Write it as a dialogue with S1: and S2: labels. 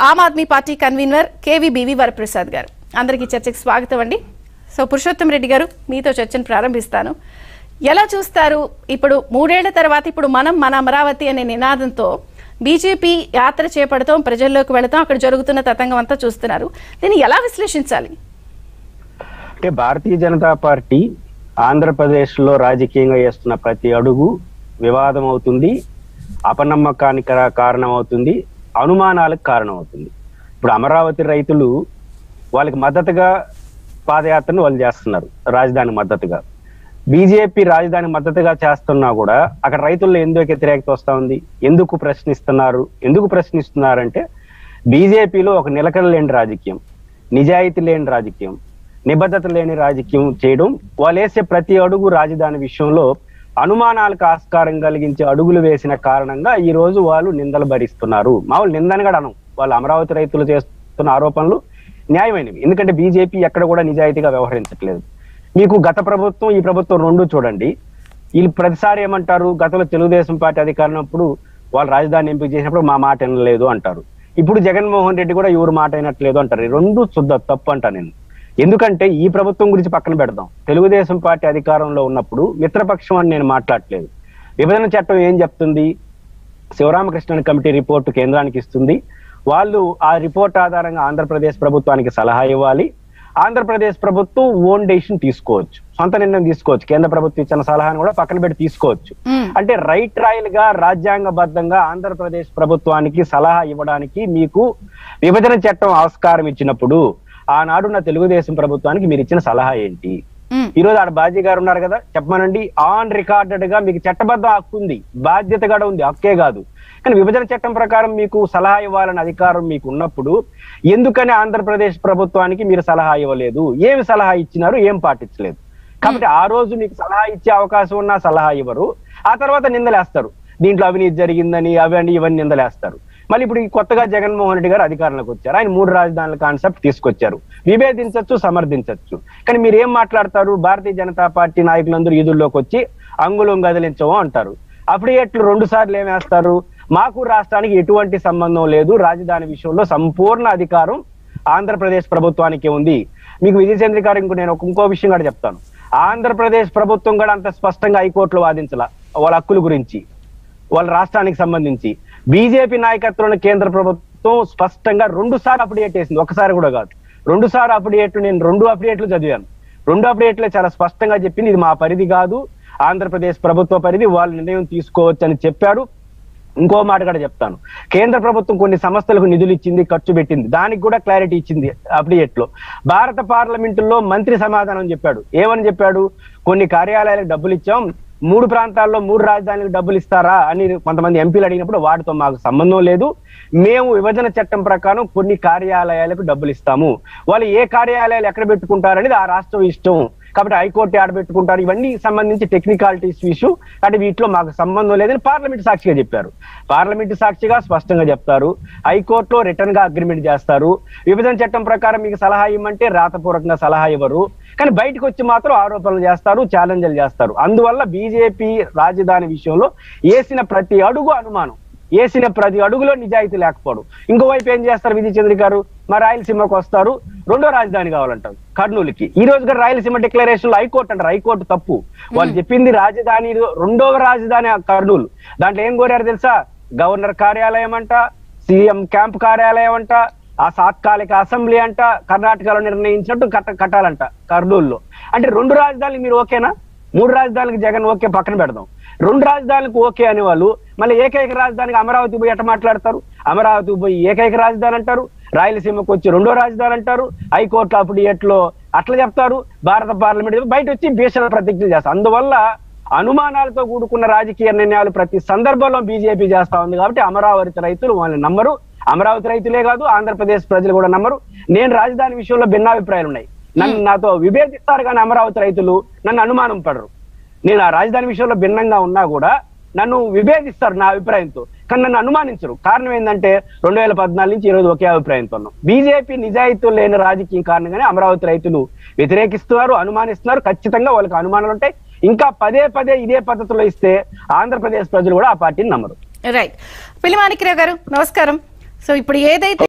S1: ఆమ్ Aadmi Party convener KV BV Varaprasad garu అందరికీ చర్చకు స్వాగతం అండి సో పురుషోత్తం రెడ్డి గారు మీతో చర్చను ప్రారంభిస్తాను ఎలా చూస్తారు ఇప్పుడు మూడేళ్ల తర్వాత ఇప్పుడు మనం మన అమరావతి అనే నినాదంతో బీజేపీ యాత్ర చేపడతాం ప్రజల్లోకి వెళతాం అక్కడ జరుగుతున్న తతంగం అంతా చూస్తున్నారు దీన్ని ఎలా విశ్లేషించాలి
S2: అంటే భారతీయ జనతా పార్టీ ఆంధ్రప్రదేశ్లో రాజకీయంగా చేస్తున్న ప్రతి అడుగు వివాదం అవుతుంది అపనమ్మకానికి కా- కారణం అవుతుంది అనుమానాలకు కారణం అవుతుంది ఇప్పుడు అమరావతి రైతులు వాళ్ళకి మద్దతుగా పాదయాత్రను వాళ్ళు చేస్తున్నారు రాజధాని మద్దతుగా బీజేపీ రాజధాని మద్దతుగా చేస్తున్నా కూడా అక్కడ రైతుల్లో ఎందుకు వ్యతిరేకత వస్తా ఉంది ఎందుకు ప్రశ్నిస్తున్నారు ఎందుకు ప్రశ్నిస్తున్నారంటే బీజేపీలో ఒక నిలకడ లేని రాజకీయం నిజాయితీ లేని రాజకీయం నిబద్ధత లేని రాజకీయం చేయడం వాళ్ళు వేసే ప్రతి అడుగు రాజధాని విషయంలో అనుమానాలకు ఆస్కారం కలిగించే అడుగులు వేసిన కారణంగా ఈ రోజు వాళ్ళు నిందలు భరిస్తున్నారు మామూలు నిందని కూడా అనం వాళ్ళు అమరావతి రైతులు చేస్తున్న ఆరోపణలు న్యాయమైనవి ఎందుకంటే బీజేపీ ఎక్కడ కూడా నిజాయితీగా వ్యవహరించట్లేదు మీకు గత ప్రభుత్వం ఈ ప్రభుత్వం రెండు చూడండి వీళ్ళు ప్రతిసారి ఏమంటారు గతంలో తెలుగుదేశం పార్టీ అధికారం ఉన్నప్పుడు వాళ్ళు రాజధాని ఎంపిక చేసినప్పుడు మా మాట వినలేదు అంటారు ఇప్పుడు జగన్మోహన్ రెడ్డి కూడా ఎవరు మాట అయినట్లేదు అంటారు ఈ రెండు శుద్ధ తప్పు అంటా నేను ఎందుకంటే ఈ ప్రభుత్వం గురించి పక్కన పెడదాం తెలుగుదేశం పార్టీ అధికారంలో ఉన్నప్పుడు మిత్రపక్షం అని నేను మాట్లాడట్లేదు విభజన చట్టం ఏం చెప్తుంది శివరామకృష్ణన్ కమిటీ రిపోర్టు కేంద్రానికి ఇస్తుంది వాళ్ళు ఆ రిపోర్ట్ ఆధారంగా ఆంధ్రప్రదేశ్ ప్రభుత్వానికి సలహా ఇవ్వాలి ఆంధ్రప్రదేశ్ ప్రభుత్వం ఓన్ డెసిషన్ తీసుకోవచ్చు సొంత నిర్ణయం తీసుకోవచ్చు కేంద్ర ప్రభుత్వం ఇచ్చిన సలహాను కూడా పక్కన పెట్టి తీసుకోవచ్చు
S1: మ్మ్.
S2: అంటే రైట్ రాయల్ గా రాజ్యాంగబద్ధంగా ఆంధ్రప్రదేశ్ ప్రభుత్వానికి సలహా ఇవ్వడానికి మీకు విభజన చట్టం ఆస్కారం ఇచ్చినప్పుడు ఆనాడున్న తెలుగుదేశం ప్రభుత్వానికి మీరు ఇచ్చిన సలహా ఏంటి
S1: మ్మ్.
S2: ఈ రోజు ఆడ బాజీ గారు ఉన్నారు కదా చెప్పమనండి ఆన్ రికార్డెడ్ గా మీకు చట్టబద్ధ హక్కు ఉంది బాధ్యత కూడా ఉంది హక్కే కాదు కానీ విభజన చట్టం ప్రకారం మీకు సలహా ఇవ్వాలని అధికారం మీకు ఉన్నప్పుడు ఎందుకని ఆంధ్రప్రదేశ్ ప్రభుత్వానికి మీరు సలహా ఇవ్వలేదు ఏమి సలహా ఇచ్చినారు ఏం పాటించలేదు కాబట్టి ఆ రోజు మీకు సలహా ఇచ్చే అవకాశం ఉన్నా సలహా ఇవ్వరు ఆ తర్వాత నిందలేస్తారు దీంట్లో అవినీతి జరిగిందని అవన్నీ ఇవన్నీ నిందలేస్తారు మళ్ళీ ఇప్పుడు ఈ కొత్తగా జగన్మోహన్ రెడ్డి గారు అధికారంలోకి వచ్చారు ఆయన మూడు రాజధానుల కాన్సెప్ట్ తీసుకొచ్చారు విభేదించవచ్చు సమర్థించవచ్చు కానీ మీరు ఏం మాట్లాడతారు భారతీయ జనతా పార్టీ నాయకులందరూ ఈదుల్లోకి వచ్చి అంగుళం గదిలించవు అంటారు అప్పుడు ఎట్లు రెండు సార్లు ఏమేస్తారు మాకు రాష్ట్రానికి ఎటువంటి సంబంధం లేదు రాజధాని విషయంలో సంపూర్ణ అధికారం ఆంధ్రప్రదేశ్ ప్రభుత్వానికి ఉంది మీకు విజయచంద్ర గారు ఇంకో నేను ఒక- ఇంకో విషయం కూడా చెప్తాను ఆంధ్రప్రదేశ్ ప్రభుత్వం కూడా అంత స్పష్టంగా హైకోర్టులో వాదించాల వాళ్ళ హక్కుల గురించి వాళ్ళ రాష్ట్రానికి సంబంధించి బీజేపీ నాయకత్వంలోని కేంద్ర ప్రభుత్వం స్పష్టంగా రెండు సార్లు అప్డేట్ చేసింది ఒకసారి కూడా కాదు రెండు సార్లు అప్డేట్ నేను రెండు అప్డేట్లు చదివాను రెండు అప్డేట్లే చాలా స్పష్టంగా చెప్పింది ఇది మా పరిధి కాదు ఆంధ్రప్రదేశ్ ప్రభుత్వ పరిధి వాళ్ళు నిర్ణయం తీసుకోవచ్చు అని చెప్పారు ఇంకో మాట కూడా చెప్తాను కేంద్ర ప్రభుత్వం కొన్ని సంస్థలకు నిధులు ఇచ్చింది ఖర్చు పెట్టింది దానికి కూడా క్లారిటీ ఇచ్చింది అప్డేట్ లో భారత పార్లమెంటులో మంత్రి సమాధానం చెప్పాడు ఏమని చెప్పాడు కొన్ని కార్యాలయాలకు డబ్బులు ఇచ్చాం మూడు ప్రాంతాల్లో మూడు రాజధానులకు డబ్బులు ఇస్తారా అని కొంతమంది ఎంపీలు అడిగినప్పుడు వాటితో మాకు సంబంధం లేదు మేము విభజన చట్టం ప్రకారం కొన్ని కార్యాలయాలకు డబ్బులు ఇస్తాము వాళ్ళు ఏ కార్యాలయాలు ఎక్కడ పెట్టుకుంటారనేది ఆ రాష్ట్రం ఇష్టం కాబట్టి హైకోర్టు ఆడ పెట్టుకుంటారు ఇవన్నీ సంబంధించి టెక్నికాలిటీస్ ఇష్యూ అంటే వీటిలో మాకు సంబంధం లేదని పార్లమెంట్ సాక్షిగా చెప్పారు పార్లమెంట్ సాక్షిగా స్పష్టంగా చెప్తారు హైకోర్టులో రిటర్న్ గా అగ్రిమెంట్ చేస్తారు విభజన చట్టం ప్రకారం మీకు సలహా ఇవ్వమంటే రాతపూర్వకంగా సలహా ఇవ్వరు కానీ బయటకు వచ్చి మాత్రం ఆరోపణలు చేస్తారు ఛాలెంజ్లు చేస్తారు అందువల్ల బీజేపీ రాజధాని విషయంలో వేసిన ప్రతి అడుగు అనుమానం వేసిన ప్రతి అడుగులో నిజాయితీ లేకపోవడం ఇంకోవైపు ఏం చేస్తారు విజయ్ చంద్ర గారు మా రాయలసీమకు వస్తారు రెండో రాజధాని కావాలంటారు కర్నూలుకి ఈ రోజు కూడా రాయలసీమ డిక్లరేషన్ లో హైకోర్టు అంటారు హైకోర్టు తప్పు వాళ్ళు చెప్పింది రాజధాని రెండవ రాజధాని ఆ కర్నూలు దాంట్లో ఏం కోరారు తెలుసా గవర్నర్ కార్యాలయం అంట సీఎం క్యాంప్ కార్యాలయం అంట ఆ తాత్కాలిక అసెంబ్లీ అంట కర్ణాటకలో నిర్ణయించినట్టు కట్ట కట్టాలంట కర్నూలులో అంటే రెండు రాజధానులు మీరు ఓకేనా మూడు రాజధానులకు జగన్ ఓకే పక్కన పెడదాం రెండు రాజధానులకు ఓకే అనే వాళ్ళు మళ్ళీ ఏకైక రాజధానికి అమరావతి పోయి ఎట్ట మాట్లాడతారు అమరావతి పోయి ఏకైక రాజధాని అంటారు రాయలసీమకు వచ్చి రెండో రాజధాని అంటారు హైకోర్టు అప్పుడు ఎట్లో అట్లా చెప్తారు భారత పార్లమెంట్ బయట వచ్చి భీషణ ప్రతిజ్ఞ చేస్తారు అందువల్ల అనుమానాలతో కూడుకున్న రాజకీయ నిర్ణయాలు ప్రతి సందర్భంలో బీజేపీ చేస్తా ఉంది కాబట్టి అమరావతి రైతులు వాళ్ళని నమ్మరు అమరావతి రైతులే కాదు ఆంధ్రప్రదేశ్ ప్రజలు కూడా నమ్మరు నేను రాజధాని విషయంలో భిన్నాభిప్రాయాలు ఉన్నాయి నన్ను నాతో విభేదిస్తారు కానీ అమరావతి రైతులు నన్ను అనుమానం పడరు నేను ఆ రాజధాని విషయంలో భిన్నంగా ఉన్నా కూడా నన్ను విభేదిస్తారు నా అభిప్రాయంతో కానీ నన్ను అనుమానించరు కారణం ఏంటంటే రెండు వేల పద్నాలుగు నుంచి ఈ రోజు ఒకే అభిప్రాయంతో ఉన్నాం బీజేపీ నిజాయితీ లేని రాజకీయం కారణంగానే అమరావతి రైతులు వ్యతిరేకిస్తున్నారు అనుమానిస్తున్నారు ఖచ్చితంగా వాళ్ళకి అనుమానాలు ఉంటాయి ఇంకా పదే పదే ఇదే పద్ధతిలో ఇస్తే ఆంధ్రప్రదేశ్ ప్రజలు కూడా ఆ పార్టీని నమ్మరు
S1: రైట్ పిల్లి మాణిక్యరావు గారు నమస్కారం సో ఇప్పుడు ఏదైతే